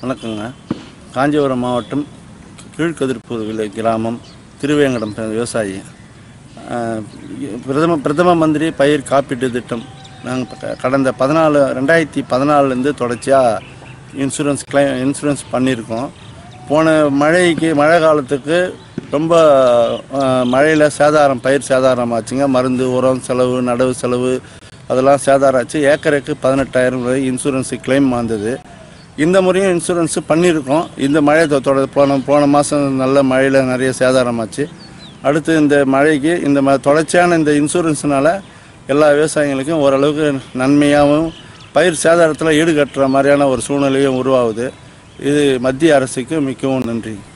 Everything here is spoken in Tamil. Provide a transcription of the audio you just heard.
வணக்கங்க காஞ்சிபுரம் மாவட்டம் கீழ்கதிர்பூர் வில்லை கிராமம் திருவேங்கடம் ப- விவசாயி அஹ், பிரதம பிரதம மந்திரி பயிர் காப்பீட்டு திட்டம் நாங்கள் கடந்த பதினாலு ரெண்டாயிரத்தி பதினாலுலேருந்து தொடர்ச்சியாக இன்சூரன்ஸ் கிளைம் இன்சூரன்ஸ் பண்ணியிருக்கோம் போன மழைக்கு மழை காலத்துக்கு ரொம்ப மழையில் சேதாரம் பயிர் சேதாரம் ஆச்சுங்க மருந்து உரம் செலவு நடவு செலவு அதெல்லாம் சேதாரம் ஆச்சு ஏக்கருக்கு பதினெட்டாயிரம் ரூபாய் இன்சூரன்ஸு கிளைம் வந்தது இந்த முறையும் இன்சூரன்ஸு பண்ணியிருக்கோம் இந்த மழை தொ- தொட போன போன மாதம் நல்ல மழையில் நிறைய சேதாரமாச்சு அடுத்து இந்த மழைக்கு இந்த ம தொடர்ச்சியான இந்த இன்சூரன்ஸ்னால எல்லா விவசாயிகளுக்கும் ஓரளவுக்கு நன்மையாகவும் பயிர் சேதாரத்தில் ஈடுகட்டுற மாதிரியான ஒரு சூழ்நிலையும் உருவாகுது இது மத்திய அரசுக்கு மிகவும் நன்றி